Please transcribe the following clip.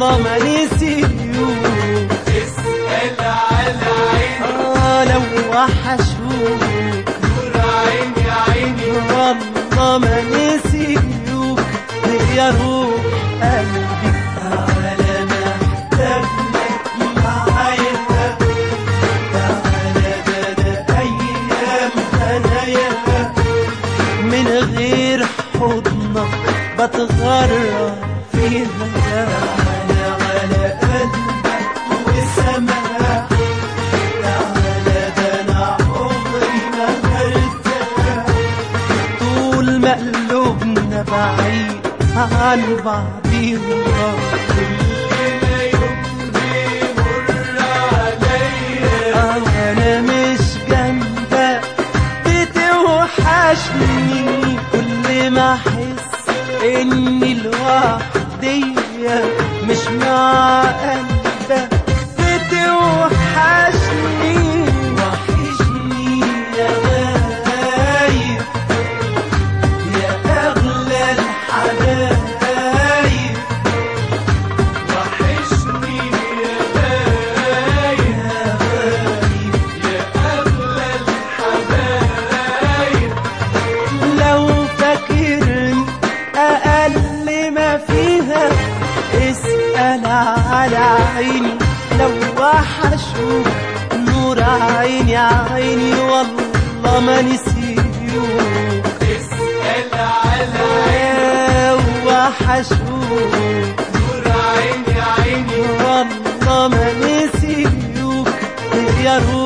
والله ما نسيوك اسأل على عيني آه لو وحشوك نور عيني عيني والله ما نسيوك يا روح قلبي تعالى محتاج لك معايا تعالى بدا ايام هنايا من غير حضنك بتغرب فيها تعالى على قلبك والسماء تعالى ده انا عمري ما هرتاح طول ما قلوبنا بعيد عن بعضينا كل يوم بيمر عليا انا مش جنبك بتوحشني كل ما احس اني لوحدية مش مع قلبك بتوحشني وحشني يا غايب يا اغلى الحبايب وحشني يا غايب يا غايب يا أغلى الحبايب لو فاكرني أقل ما فيها اسأل على عيني لو وحشوك نور عيني عيني والله ما نسيوك اسأل على عيني لو وحشوك نور عيني عيني والله ما نسيوك يا روح